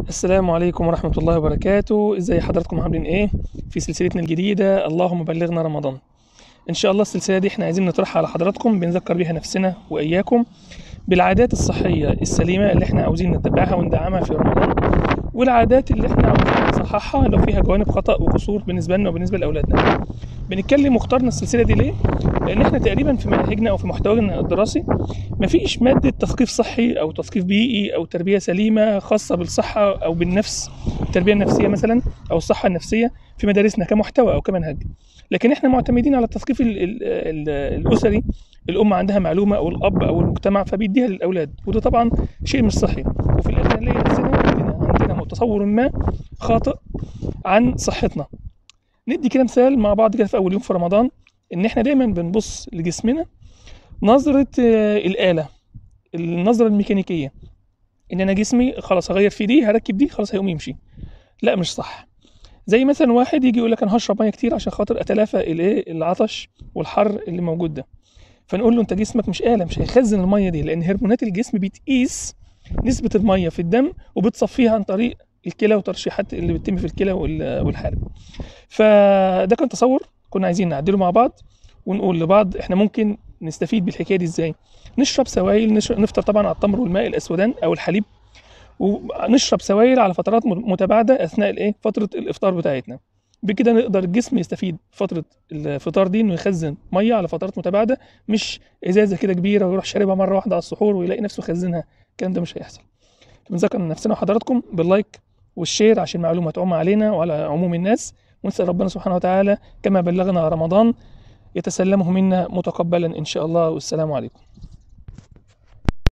السلام عليكم ورحمة الله وبركاته ازاي حضراتكم عاملين ايه في سلسلتنا الجديدة اللهم بلغنا رمضان ان شاء الله السلسلة دي احنا عايزين نطرحها على حضراتكم بنذكر بيها نفسنا واياكم بالعادات الصحية السليمة اللي احنا عاوزين نتبعها وندعمها في رمضان والعادات اللي احنا عاوزين نصححها لو فيها جوانب خطأ وقصور بالنسبة لنا وبالنسبة لأولادنا بنتكلم واخترنا السلسلة دي ليه؟ لأن احنا تقريبا في مناهجنا أو في محتوانا الدراسي مفيش مادة تثقيف صحي أو تثقيف بيئي أو تربية سليمة خاصة بالصحة أو بالنفس التربية النفسية مثلا أو الصحة النفسية في مدارسنا كمحتوى أو كمنهج لكن احنا معتمدين على التثقيف ال ال ال الأسري الأم عندها معلومة أو الأب أو المجتمع فبيديها للأولاد وده طبعا شيء مش صحي وفي الآخر نلاقي نفسنا عندنا عندنا تصور ما خاطئ عن صحتنا ندي كده مثال مع بعض كده في أول يوم في رمضان إن احنا دايما بنبص لجسمنا نظرة آه، الآلة النظرة الميكانيكية إن أنا جسمي خلاص هغير في دي هركب دي خلاص هيقوم يمشي لا مش صح زي مثلا واحد يجي يقول لك أنا هشرب مية كتير عشان خاطر أتلافى الإيه العطش والحر اللي موجود ده فنقول له أنت جسمك مش آلة مش هيخزن المية دي لأن هرمونات الجسم بتقيس نسبة المية في الدم وبتصفيها عن طريق الكلى وترشيحات اللي بتتم في الكلى وال- والحالب فده كان تصور كنا عايزين نعدله مع بعض ونقول لبعض احنا ممكن نستفيد بالحكايه دي ازاي نشرب سوائل نشرب نفطر طبعا على التمر والماء الاسودان او الحليب ونشرب سوائل على فترات م- متباعده اثناء الايه فتره الافطار بتاعتنا بكده نقدر الجسم يستفيد فتره الفطار دي انه يخزن ميه على فترات متباعده مش ازازه كده كبيره ويروح شاربها مره واحده على السحور ويلاقي نفسه خزنها الكلام ده مش هيحصل بنذكر نفسنا وحضراتكم باللايك والشير عشان المعلومه تعم علينا وعلى عموم الناس ونسال ربنا سبحانه وتعالى كما بلغنا رمضان يتسلمه منا متقبلا ان شاء الله والسلام عليكم